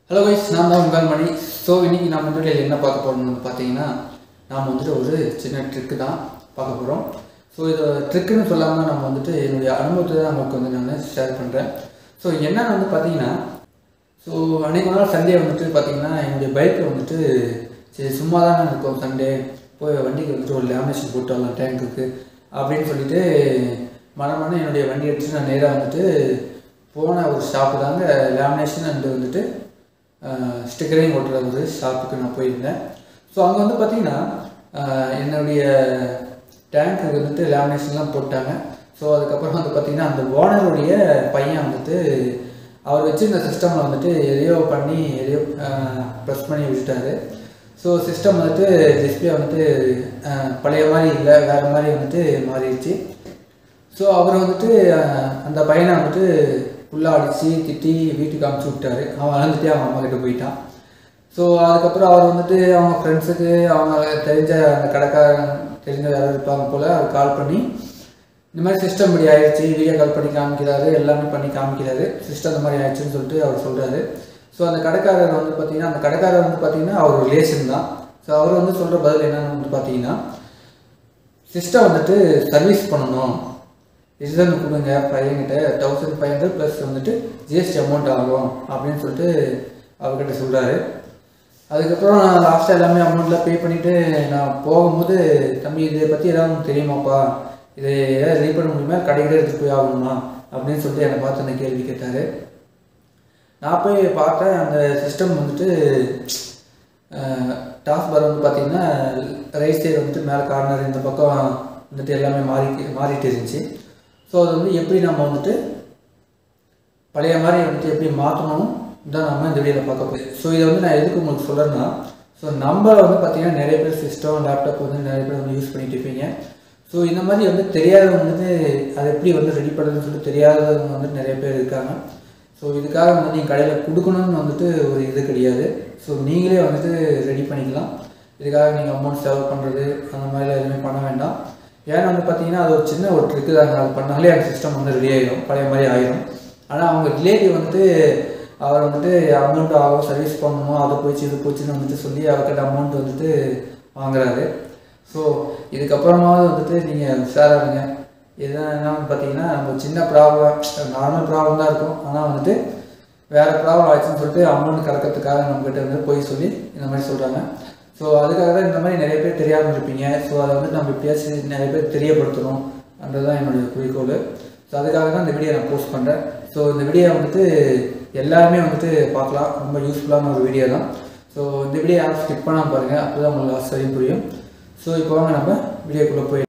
hello guys நான் தான் உங்கள் மணி ஸோ இன்னைக்கு நம்ம வந்து என்ன பார்க்க போகிறோம்னு பார்த்தீங்கன்னா நாம் வந்துட்டு ஒரு சின்ன ட்ரிக்கு தான் பார்க்க போகிறோம் ஸோ இதை ட்ரிக்குன்னு சொல்லாமல் நம்ம வந்துட்டு என்னுடைய அனுபவத்தை தான் நமக்கு வந்து நான் ஷேர் பண்ணுறேன் ஸோ என்னன்னு வந்து பார்த்தீங்கன்னா ஸோ அன்றைக்கு ஒரு நாள் சண்டே வந்துட்டு பார்த்தீங்கன்னா என்னுடைய பைக்கில் வந்துட்டு சரி சும்மா தானே இருக்கும் சண்டே போய் வண்டிக்கு வந்துட்டு ஒரு லேமினேஷன் போட்டு வரலாம் டேங்க்குக்கு அப்படின்னு சொல்லிட்டு மனமான என்னுடைய வண்டி எடுத்துட்டு நான் நேராக வந்துட்டு போன ஒரு ஷாப்பு தாங்க லேமினேஷன் அண்டு வந்துட்டு ஸ்டிக்கரிங் ஓட்டுற ஒரு ஷாப்புக்கு நான் போயிருந்தேன் ஸோ அங்கே வந்து பார்த்தீங்கன்னா ஆஹ் என்னுடைய டேங்க் வந்துட்டு லேமினேஷன்லாம் போட்டாங்க ஸோ அதுக்கப்புறம் வந்து பார்த்தீங்கன்னா அந்த ஓனருடைய பையன் வந்துட்டு அவர் வச்சிருந்த சிஸ்டமில் வந்துட்டு எதையோ பண்ணி எதையோ ப்ரெஸ் பண்ணி விட்டுட்டாரு ஸோ சிஸ்டம் வந்துட்டு டிஸ்பிளே வந்துட்டு ஆஹ் பழைய மாதிரி இல்லை வேறு மாதிரி வந்துட்டு மாறிடுச்சு ஸோ அவர் வந்துட்டு அஹ், அந்த பையனை வந்துட்டு ஃபுல்லாக அடித்து திட்டி வீட்டுக்கு அமுச்சு விட்டாரு அவன் வளர்ந்துட்டே அவன் அம்மா கிட்ட போயிட்டான் ஸோ அதுக்கப்புறம் அவர் வந்துட்டு அவங்க ஃப்ரெண்ட்ஸுக்கு அவங்க தெரிஞ்ச அந்த கடைக்காரன் தெரிஞ்ச யாராவது இருப்பாங்க போல் அவர் கால் பண்ணி இந்த மாதிரி சிஸ்டம் இப்படி ஆயிடுச்சு வீடியோ கால் பண்ணி காமிக்கிறாரு எல்லாமே பண்ணி காமிக்கிறாரு சிஸ்டம் இந்த மாதிரி ஆயிடுச்சுன்னு சொல்லிட்டு அவர் சொல்கிறாரு ஸோ அந்த கடைக்காரர் வந்து பார்த்தீங்கன்னா அந்த கடைக்காரர் வந்து பார்த்தீங்கன்னா அவர் ரிலேஷன் தான் ஸோ அவர் வந்து சொல்கிற பதில் என்னன்னு வந்து பார்த்தீங்கன்னா சிஸ்டம் வந்துட்டு சர்வீஸ் பண்ணணும் ரிசன் கொடுங்க பையன்கிட்ட தௌசண்ட் ஃபைவ் ஹண்ட்ரட் ப்ளஸ் வந்துட்டு ஜிஎஸ்டி அமௌண்ட் ஆகும் அப்படின்னு சொல்லிட்டு அவர்கிட்ட சொல்கிறாரு அதுக்கப்புறம் நான் லாஸ்ட்டாக எல்லாமே அமௌண்ட்லாம் பே பண்ணிவிட்டு நான் போகும்போது தம்பி இதை பற்றி ஏதாவது உங்களுக்கு தெரியுமாப்பா இதை ஏதாவது ரெடி பண்ண முடியுமா கடைக்கிட்ட எடுத்துகிட்டு போய் ஆகணுமா அப்படின்னு சொல்லிட்டு என்னை பார்த்து அந்த கேள்வி கேட்டார் நான் போய் பார்த்தேன் அந்த சிஸ்டம் வந்துட்டு டாஸ் பார் வந்து பார்த்தீங்கன்னா ரைட் சைடு வந்துட்டு மேலே கார்னர் இந்த பக்கம் வந்துட்டு எல்லாமே மாறி மாறிட்டு இருந்துச்சு ஸோ அது வந்து எப்படி நம்ம வந்துட்டு பழைய மாதிரி வந்துட்டு எப்படி மாற்றணும் தான் நம்ம இந்த வீடியோவில் பார்க்க போகுது ஸோ இதை வந்து நான் எதுக்கு உங்களுக்கு சொல்கிறேன்னா ஸோ நம்ம வந்து பார்த்தீங்கன்னா நிறைய பேர் சிஸ்டம் லேப்டாப் வந்து நிறைய பேர் வந்து யூஸ் பண்ணிட்டு இருப்பீங்க ஸோ இந்த மாதிரி வந்து தெரியாதவங்க வந்துட்டு அதை எப்படி வந்து ரெடி பண்ணுறதுன்னு சொல்லிட்டு தெரியாதவங்க வந்துட்டு நிறைய பேர் இருக்காங்க ஸோ இதுக்காக வந்து நீங்கள் கடையில் கொடுக்கணும்னு வந்துட்டு ஒரு இது கிடையாது ஸோ நீங்களே வந்துட்டு ரெடி பண்ணிக்கலாம் இதுக்காக நீங்கள் அமௌண்ட் செலவு பண்ணுறது அந்த மாதிரிலாம் எதுவுமே பண்ண வேண்டாம் ஏன்னா வந்து பார்த்தீங்கன்னா அது ஒரு சின்ன ஒரு ட்ரிக்கு தாங்க அது பண்ணாலே அந்த சிஸ்டம் வந்து ரெடி ஆகிடும் பழைய மாதிரி ஆயிடும் ஆனால் அவங்க ரிலேட்டிவ் வந்துட்டு அவர் வந்துட்டு அமௌண்ட் ஆகும் சர்வீஸ் பண்ணணும் அது போச்சு இது போச்சுன்னு வந்துட்டு சொல்லி அவர்கிட்ட அமௌண்ட் வந்துட்டு வாங்குறாரு ஸோ இதுக்கப்புறமாவது வந்துட்டு நீங்கள் உஷாராக இருங்க எதுனா பார்த்தீங்கன்னா நம்ம சின்ன ப்ராப்ளம் நார்மல் ப்ராப்ளம் தான் இருக்கும் ஆனால் வந்துட்டு வேறு ப்ராப்ளம் ஆச்சுன்னு சொல்லிட்டு அமௌண்ட் கறக்கிறதுக்காக நம்மக்கிட்ட வந்து போய் சொல்லி இந்த மாதிரி சொல்கிறாங்க ஸோ அதுக்காக தான் இந்த மாதிரி நிறைய பேர் தெரியாமல் இருப்பீங்க ஸோ அதை வந்து நம்ம எப்படியாச்சும் நிறைய பேர் தெரியப்படுத்தணும் தான் என்னுடைய குறிக்கோள் ஸோ அதுக்காக தான் இந்த வீடியோ நான் போஸ்ட் பண்ணுறேன் ஸோ இந்த வீடியோ வந்துட்டு எல்லாருமே வந்துட்டு பார்க்கலாம் ரொம்ப யூஸ்ஃபுல்லான ஒரு வீடியோ தான் ஸோ இந்த வீடியோ யாரும் ஸ்கிப் பண்ணாமல் பாருங்கள் அப்போ தான் உங்களுக்கு லாஸ்ட் வரையும் புரியும் ஸோ இப்போ வாங்க நம்ம வீடியோக்குள்ளே போய்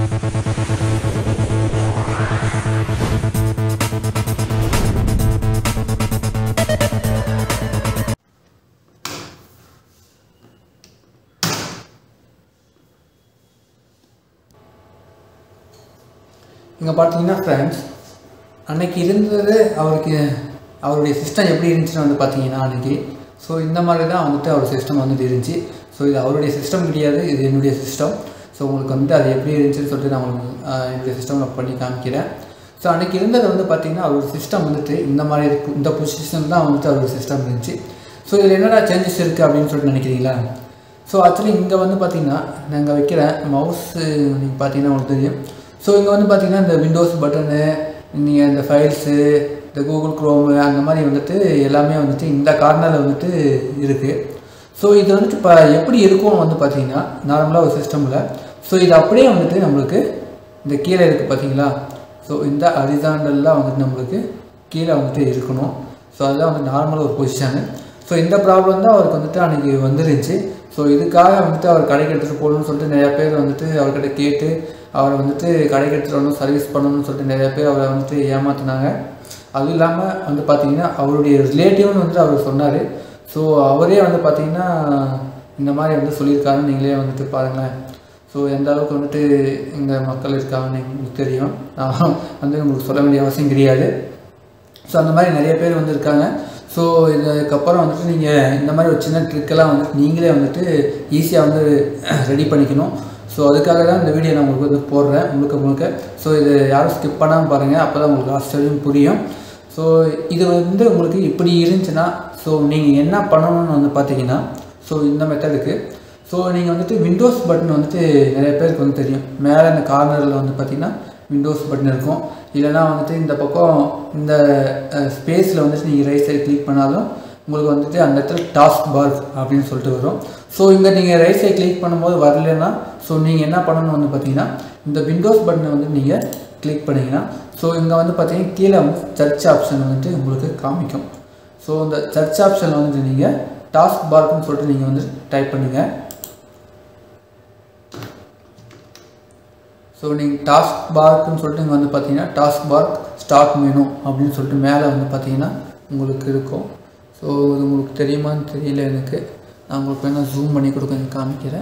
இங்கே பார்த்தீங்கன்னா ஃப்ரெண்ட்ஸ் அன்னைக்கு இருந்தது அவருக்கு அவருடைய சிஸ்டம் எப்படி இருந்துச்சுன்னு வந்து பார்த்தீங்கன்னா அன்னைக்கு ஸோ இந்த மாதிரி தான் வந்துட்டு அவர் சிஸ்டம் வந்துட்டு இருந்துச்சு ஸோ இது அவருடைய சிஸ்டம் கிடையாது இது என்னுடைய சிஸ்டம் ஸோ உங்களுக்கு வந்துட்டு அது எப்படி இருந்துச்சுன்னு சொல்லிட்டு நான் உங்களுக்கு ஆஹ், என்னுடைய சிஸ்டம் பண்ணி காமிக்கிறேன் ஸோ அன்னைக்கு இருந்தது வந்து பார்த்தீங்கன்னா அவரோட சிஸ்டம் வந்துட்டு இந்த மாதிரி இருக்கு இந்த பொசிஷன் தான் வந்துட்டு அவரோட சிஸ்டம் இருந்துச்சு ஸோ இதில் என்னடா சேஞ்சஸ் இருக்குது அப்படின்னு சொல்லிட்டு நினைக்கிறீங்களா ஸோ ஆக்சுவலி இங்கே வந்து பார்த்தீங்கன்னா நாங்கள் வைக்கிற மவுஸு நீங்கள் பார்த்தீங்கன்னா உங்களுக்கு தெரியும் ஸோ இங்கே வந்து பார்த்தீங்கன்னா இந்த விண்டோஸ் பட்டனு நீங்கள் இந்த ஃபைல்ஸு இந்த கூகுள் க்ரோமு அந்த மாதிரி வந்துட்டு எல்லாமே வந்துட்டு இந்த கார்னரில் வந்துட்டு இருக்குது ஸோ இது வந்துட்டு இப்போ எப்படி இருக்கும் வந்து பார்த்தீங்கன்னா நார்மலாக ஒரு சிஸ்டமில் ஸோ இது அப்படியே வந்துட்டு நம்மளுக்கு இந்த கீழே இருக்குது பார்த்தீங்களா ஸோ இந்த ஹரிசாண்டல்லாம் வந்துட்டு நம்மளுக்கு கீழே வந்துட்டு இருக்கணும் ஸோ அதுதான் வந்து நார்மல் ஒரு பொசிஷனு ஸோ இந்த ப்ராப்ளம் தான் அவருக்கு வந்துட்டு அன்றைக்கி வந்துருந்துச்சு ஸோ இதுக்காக வந்துட்டு அவர் கடைக்கு எடுத்துகிட்டு போகணும்னு சொல்லிட்டு நிறைய பேர் வந்துட்டு அவர்கிட்ட கேட்டு அவரை வந்துட்டு கடைக்கு எடுத்துகிட்டு வரணும் சர்வீஸ் பண்ணணும்னு சொல்லிட்டு நிறைய பேர் அவரை வந்துட்டு ஏமாற்றினாங்க அதுவும் இல்லாமல் வந்து பார்த்தீங்கன்னா அவருடைய ரிலேட்டிவ்னு வந்துட்டு அவர் சொன்னார் ஸோ அவரே வந்து பார்த்தீங்கன்னா இந்த மாதிரி வந்து சொல்லியிருக்காருன்னு நீங்களே வந்துட்டு பாருங்களேன் ஸோ எந்த அளவுக்கு வந்துட்டு இங்கே மக்கள் இருக்காங்கன்னு உங்களுக்கு தெரியும் நான் வந்து உங்களுக்கு சொல்ல வேண்டிய அவசியம் கிடையாது ஸோ அந்த மாதிரி நிறைய பேர் வந்து இருக்காங்க ஸோ இதுக்கப்புறம் வந்துட்டு நீங்கள் இந்த மாதிரி ஒரு சின்ன ட்ரிக்கெல்லாம் வந்துட்டு நீங்களே வந்துட்டு ஈஸியாக வந்து ரெடி பண்ணிக்கணும் ஸோ அதுக்காக தான் இந்த வீடியோ நான் உங்களுக்கு வந்து போடுறேன் முழுக்க முழுக்க ஸோ இது யாரும் ஸ்கிப் பண்ணாமல் பாருங்கள் அப்போ தான் உங்களுக்கு லாஸ்ட் வரையும் புரியும் ஸோ ஸோ இது வந்து உங்களுக்கு இப்படி இருந்துச்சுன்னா ஸோ நீங்கள் என்ன பண்ணணும்னு வந்து பார்த்தீங்கன்னா ஸோ இந்த மெத்தடுக்கு ஸோ நீங்கள் வந்துட்டு விண்டோஸ் பட்டன் வந்துட்டு நிறைய பேருக்கு வந்து தெரியும் மேலே இந்த கார்னரில் வந்து பார்த்தீங்கன்னா விண்டோஸ் பட்டன் இருக்கும் இல்லைனா வந்துட்டு இந்த பக்கம் இந்த ஸ்பேஸில் வந்துட்டு நீங்கள் ரைட் சைடு கிளிக் பண்ணாலும் உங்களுக்கு வந்துட்டு அந்த இடத்துல டாஸ்க் பார் அப்படின்னு சொல்லிட்டு வரும் ஸோ இங்கே நீங்கள் ரைட் சைடு கிளிக் பண்ணும்போது வரலன்னா ஸோ நீங்கள் என்ன பண்ணணும் வந்து பார்த்தீங்கன்னா இந்த விண்டோஸ் பட்டனை வந்து நீங்கள் கிளிக் பண்ணிங்கன்னா ஸோ இங்கே வந்து பார்த்தீங்கன்னா கீழே வந்து சர்ச் ஆப்ஷன் வந்துட்டு உங்களுக்கு காமிக்கும் ஸோ இந்த சர்ச் ஆப்ஷனில் வந்துட்டு நீங்கள் டாஸ்க் பார்க்குன்னு சொல்லிட்டு நீங்கள் வந்து டைப் பண்ணுங்கள் ஸோ நீங்கள் டாஸ்க் பார்க்குன்னு சொல்லிட்டு இங்கே வந்து பார்த்தீங்கன்னா டாஸ்க் பார்க் ஸ்டார்ட் மெனு அப்படின்னு சொல்லிட்டு மேலே வந்து பார்த்தீங்கன்னா உங்களுக்கு இருக்கும் ஸோ இது உங்களுக்கு தெரியுமான்னு தெரியல எனக்கு நான் உங்களுக்கு வேணால் ஜூம் பண்ணி கூட கொஞ்சம் காமிக்கிறேன்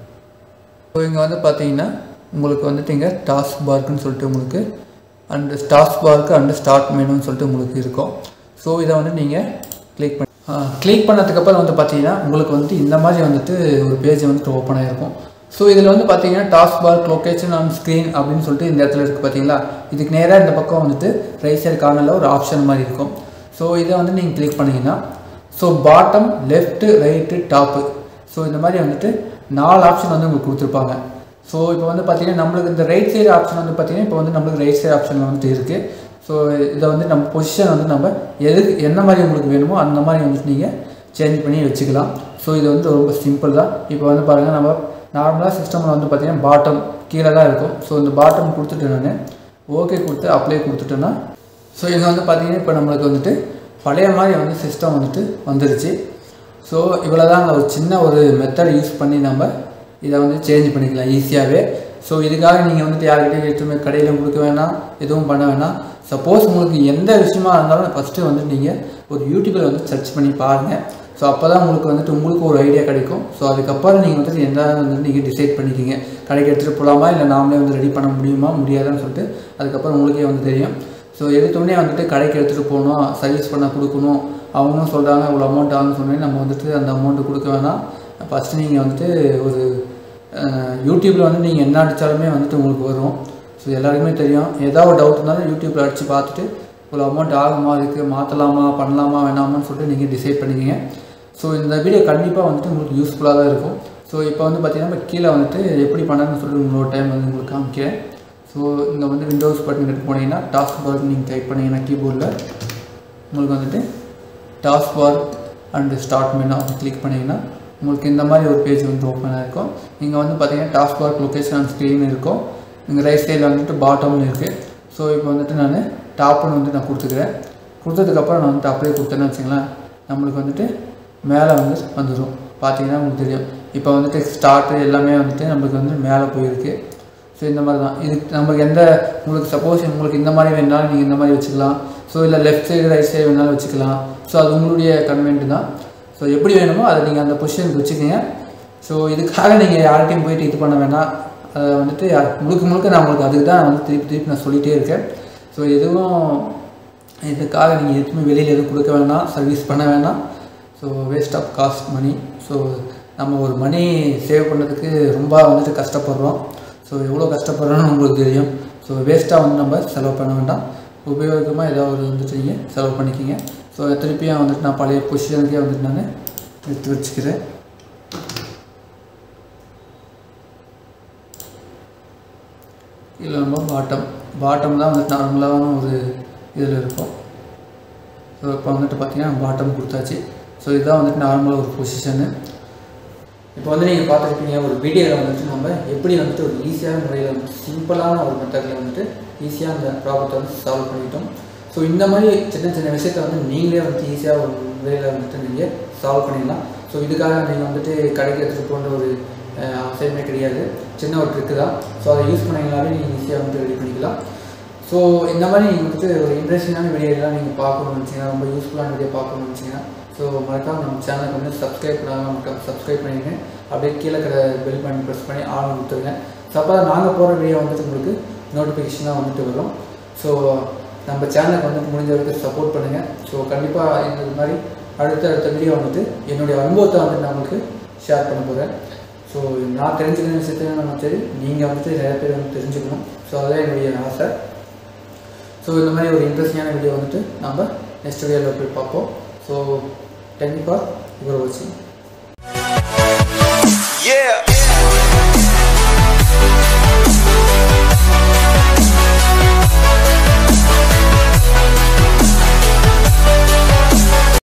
ஸோ இங்கே வந்து பார்த்தீங்கன்னா உங்களுக்கு வந்துட்டு இங்கே டாஸ்க் பார்க்குன்னு சொல்லிட்டு உங்களுக்கு and task bar and start மெனுன்னு சொல்லிட்டு உங்களுக்கு இருக்கும் ஸோ இதை வந்து நீங்கள் கிளிக் பண்ணி கிளிக் பண்ணதுக்கப்புறம் வந்து பார்த்தீங்கன்னா உங்களுக்கு வந்துட்டு இந்த மாதிரி வந்துட்டு ஒரு பேஜ் வந்துட்டு ஓப்பன் ஆகிருக்கும் ஸோ இதில் வந்து பார்த்தீங்கன்னா task bar location on screen அப்படின்னு சொல்லிட்டு இந்த இடத்துல இருக்குது பார்த்தீங்களா இதுக்கு நேராக இந்த பக்கம் வந்துட்டு ரைட் சைடு கார்னரில் ஒரு ஆப்ஷன் மாதிரி இருக்கும் ஸோ இதை வந்து நீங்கள் கிளிக் பண்ணிங்கன்னா so bottom left right top so இந்த மாதிரி வந்துட்டு நாலு ஆப்ஷன் வந்து உங்களுக்கு கொடுத்துருப்பாங்க ஸோ இப்போ வந்து பார்த்தீங்கன்னா நம்மளுக்கு இந்த ரைட் சைடு ஆப்ஷன் வந்து பார்த்தீங்கன்னா இப்போ வந்து நம்மளுக்கு ரைட் சைடு ஆப்ஷன் வந்துட்டு இருக்குது ஸோ இதை வந்து நம்ம பொசிஷன் வந்து நம்ம எதுக்கு என்ன மாதிரி உங்களுக்கு வேணுமோ அந்த மாதிரி வந்துட்டு நீங்கள் சேஞ்ச் பண்ணி வச்சுக்கலாம் ஸோ இது வந்து ரொம்ப சிம்பிள் தான் இப்போ வந்து பாருங்கள் நம்ம நார்மலாக சிஸ்டமில் வந்து பார்த்தீங்கன்னா பாட்டம் கீழே தான் இருக்கும் ஸோ இந்த பாட்டம் கொடுத்துட்டு நான் ஓகே கொடுத்து அப்ளை கொடுத்துட்டேன்னா ஸோ இங்கே வந்து பார்த்தீங்கன்னா இப்போ நம்மளுக்கு வந்துட்டு பழைய மாதிரி வந்து சிஸ்டம் வந்துட்டு வந்துருச்சு ஸோ இவ்வளோ தான் ஒரு சின்ன ஒரு மெத்தட் யூஸ் பண்ணி நம்ம இதை வந்து சேஞ்ச் பண்ணிக்கலாம் ஈஸியாகவே ஸோ இதுக்காக நீங்கள் வந்துட்டு யார்கிட்டையும் எடுத்துமே கடையில் கொடுக்க வேணாம் எதுவும் பண்ண வேணாம் சப்போஸ் உங்களுக்கு எந்த விஷயமா இருந்தாலும் ஃபஸ்ட்டு வந்து நீங்கள் ஒரு யூடியூப்பில் வந்து சர்ச் பண்ணி பாருங்கள் ஸோ அப்போ தான் உங்களுக்கு வந்துட்டு உங்களுக்கு ஒரு ஐடியா கிடைக்கும் ஸோ அதுக்கப்புறம் நீங்கள் வந்துட்டு எந்த வந்துட்டு நீங்கள் டிசைட் பண்ணிக்கிங்க கடைக்கு எடுத்துகிட்டு போகலாமா இல்லை நாமளே வந்து ரெடி பண்ண முடியுமா முடியாதான்னு சொல்லிட்டு அதுக்கப்புறம் உங்களுக்கே வந்து தெரியும் ஸோ எடுத்தோடனே வந்துட்டு கடைக்கு எடுத்துகிட்டு போகணும் சர்வீஸ் பண்ண கொடுக்கணும் அவங்களும் சொல்கிறாங்க இவ்வளோ அமௌண்ட் ஆகும்னு சொன்னோன்னே நம்ம வந்துட்டு அந்த அமௌண்ட்டு கொடுக்க வேணாம் ஃபஸ்ட்டு நீங்கள் வந்துட்டு ஒரு யூடியூப்பில் வந்து நீங்கள் என்ன அடித்தாலுமே வந்துட்டு உங்களுக்கு வரும் ஸோ எல்லாருக்குமே தெரியும் ஏதாவது ஒரு டவுட் இருந்தாலும் யூடியூப்பில் அடித்து பார்த்துட்டு இவ்வளோ அமௌண்ட் ஆகுமா அதுக்கு மாற்றலாமா பண்ணலாமா வேணாமான்னு சொல்லிட்டு நீங்கள் டிசைட் பண்ணிக்கிங்க ஸோ இந்த வீடியோ கண்டிப்பாக வந்துட்டு உங்களுக்கு யூஸ்ஃபுல்லாக தான் இருக்கும் ஸோ இப்போ வந்து பார்த்தீங்கன்னா இப்போ கீழே வந்துட்டு எப்படி பண்ணணும்னு சொல்லிட்டு உங்களோட டைம் வந்து உங்களுக்கு காமிக்கிறேன் ஸோ இங்கே வந்து விண்டோஸ் பட்டன் எடுத்து போனீங்கன்னா டாஸ்க் பார் நீங்கள் டைப் பண்ணிங்கன்னா கீபோர்டில் உங்களுக்கு வந்துட்டு task bar and start menu அப்படி கிளிக் பண்ணிங்கன்னா உங்களுக்கு இந்த மாதிரி ஒரு பேஜ் வந்து ஓப்பன் ஆகிருக்கும் இங்கே வந்து பார்த்தீங்கன்னா task bar location and screen இருக்கும் இங்கே ரைட் சைடில் வந்துட்டு பாட்டம்னு இருக்குது ஸோ இப்போ வந்துட்டு நான் டாப்னு வந்து நான் கொடுத்துக்கிறேன் கொடுத்ததுக்கப்புறம் நான் வந்துட்டு அப்படியே கொடுத்தேன்னு வச்சுங்களேன் நம்மளுக்கு வந்துட்டு மேலே வந்து வந்துடும் பார்த்தீங்கன்னா உங்களுக்கு தெரியும் இப்போ வந்துட்டு ஸ்டார்ட்டு எல்லாமே வந்துட்டு நம்மளுக்கு வந்து மேலே போயிருக்கு ஸோ இந்த மாதிரி தான் இது நமக்கு எந்த உங்களுக்கு சப்போஸ் உங்களுக்கு இந்த மாதிரி வேணாலும் நீங்கள் இந்த மாதிரி வச்சுக்கலாம் ஸோ இல்லை லெஃப்ட் சைடு ரைட் சைடு வேணாலும் வச்சுக்கலாம் ஸோ அது உங்களுடைய கன்வென்ட் தான் ஸோ எப்படி வேணுமோ அதை நீங்கள் அந்த பொசிஷனுக்கு வச்சுக்கோங்க ஸோ இதுக்காக நீங்கள் யார்கிட்டையும் போயிட்டு இது பண்ண வேணாம் அதை வந்துட்டு யார்- முழுக்க முழுக்க நான் உங்களுக்கு அதுக்கு தான் வந்து திருப்பி திருப்பி நான் சொல்லிகிட்டே இருக்கேன் ஸோ எதுவும் இதுக்காக நீங்கள் எதுவுமே வெளியில் எதுவும் கொடுக்க வேணாம் சர்வீஸ் பண்ண வேணாம் so waste of cost money so நம்ம ஒரு மணி சேவ் பண்ணதுக்கு ரொம்ப வந்துட்டு கஷ்டப்படுறோம் ஸோ எவ்வளோ கஷ்டப்படுறோன்னு உங்களுக்கு தெரியும் ஸோ வேஸ்ட்டாக வந்து நம்ம செலவு பண்ண வேண்டாம் உபயோகமாக ஏதாவது ஒரு வந்துட்டு நீங்கள் செலவு பண்ணிக்கிங்க ஸோ திருப்பியும் வந்துட்டு நான் பழைய பொசிஷனுக்கே வந்துட்டு நான் எடுத்து வச்சுக்கிறேன் இல்லை நம்ம பாட்டம் பாட்டம் தான் வந்துட்டு நார்மலான ஒரு இதில் இருக்கும் ஸோ இப்போ வந்துட்டு பார்த்தீங்கன்னா பாட்டம் கொடுத்தாச்சு ஸோ இதுதான் வந்துட்டு நார்மலாக ஒரு பொசிஷனு இப்போ வந்து நீங்கள் பார்த்துருப்பீங்க ஒரு வீடியோவில் வந்துட்டு நம்ம எப்படி வந்துட்டு ஒரு ஈஸியான முறையில் வந்துட்டு சிம்பிளான ஒரு மெத்தடில் வந்துட்டு ஈஸியாக அந்த ப்ராப்ளத்தை வந்து சால்வ் பண்ணிட்டோம் ஸோ இந்த மாதிரி சின்ன சின்ன விஷயத்தை வந்து நீங்களே வந்துட்டு ஈஸியாக ஒரு முறையில் வந்துட்டு நீங்கள் சால்வ் பண்ணிடலாம் ஸோ இதுக்காக நீங்கள் வந்துட்டு கடைக்கு எடுத்துகிட்டு போன்ற ஒரு அஹ், அவசியமே கிடையாது சின்ன ஒரு ட்ரிக்கு தான் ஸோ அதை யூஸ் பண்ணிங்கனாலே நீங்கள் ஈஸியாக வந்து ரெடி பண்ணிக்கலாம் ஸோ இந்த மாதிரி நீங்கள் வந்துட்டு ஒரு இன்ட்ரெஸ்டிங்கான வீடியோலாம் நீங்கள் பார்க்கணும்னு நினச்சிங்கன்னா ரொம்ப யூஸ்ஃபுல்லான வீடியோ பார்க்கணும்னு நினச்சிங்கன்னா ஸோ மறக்காம நம்ம சேனலுக்கு வந்து சப்ஸ்கிரைப் பண்ணாமல் மட்டும் சப்ஸ்கிரைப் பண்ணிடுங்க அப்படியே கீழே இருக்கிற பெல் பட்டன் ப்ரெஸ் பண்ணி ஆன் கொடுத்துருங்க ஸோ அப்போ நாங்கள் போகிற வீடியோ வந்துட்டு உங்களுக்கு நோட்டிஃபிகேஷனாக வந்துட்டு வரும் ஸோ நம்ம சேனலுக்கு வந்துட்டு முடிஞ்ச வரைக்கும் சப்போர்ட் பண்ணுங்கள் ஸோ கண்டிப்பாக இந்த மாதிரி அடுத்த அடுத்த வீடியோ வந்துட்டு என்னுடைய அனுபவத்தை வந்துட்டு நான் உங்களுக்கு ஷேர் பண்ண போகிறேன் ஸோ நான் தெரிஞ்சுக்கிற விஷயத்தையும் நம்ம சரி நீங்கள் வந்துட்டு நிறைய பேர் வந்து தெரிஞ்சுக்கணும் ஸோ அதுதான் என்னுடைய ஆசை ஸோ இந்த மாதிரி ஒரு இன்ட்ரெஸ்டிங்கான வீடியோ வந்துட்டு நம்ம நெக்ஸ்ட் வீடியோவில் போய் பார்ப்போம் ஸோ தேங்க்யூ ஃபார் யுவர் வாட்சிங்